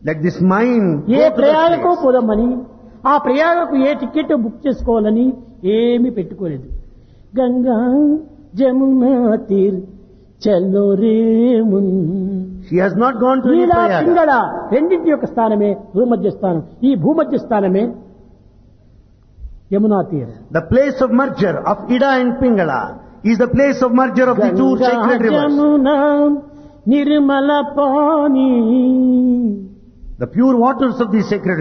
Let this mind A go to that ప్రయాగకు place. పోదామని ఆ ప్రయాగకు ఏ ticket book చేసుకోవాలని ఏమీ పెట్టుకోలేదు Ganga Jamuna తీర్ చల్లో రేమున్ She has not gone to any Neela Prayaga. Pingala రెండింటి యొక్క స్థానమే భూమధ్య స్థానం ఈ భూమధ్య స్థానమే Yamuna తీర్ The place of merger of Ida and Pingala is the place of merger of the two Ganga sacred rivers. Jamuna Nirmala pani The pure waters of these sacred